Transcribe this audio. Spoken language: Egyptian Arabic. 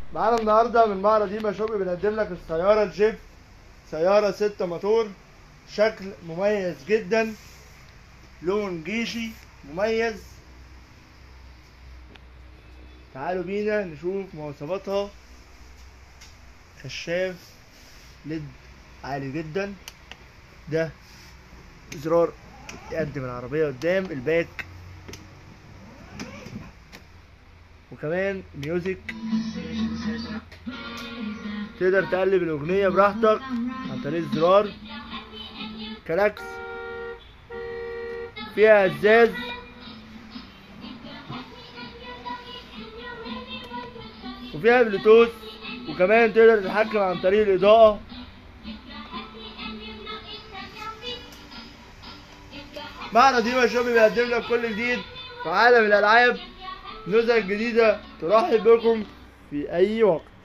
معانا النهارده من معرض ديما شوبي بنقدم لك السيارة الجيب سيارة ستة موتور شكل مميز جدا لون جيشي مميز تعالوا بينا نشوف مواصفاتها كشاف ليد عالي جدا ده زرار يقدم العربية قدام الباك وكمان ميوزك تقدر تقلب الأغنية براحتك عن طريق الزرار كلاكس فيها ازاز وفيها بلوتوث وكمان تقدر تتحكم عن طريق الإضاءة معرض ديما شوبي بيقدم لك كل جديد في عالم الألعاب نزل جديدة ترحب بكم في أي وقت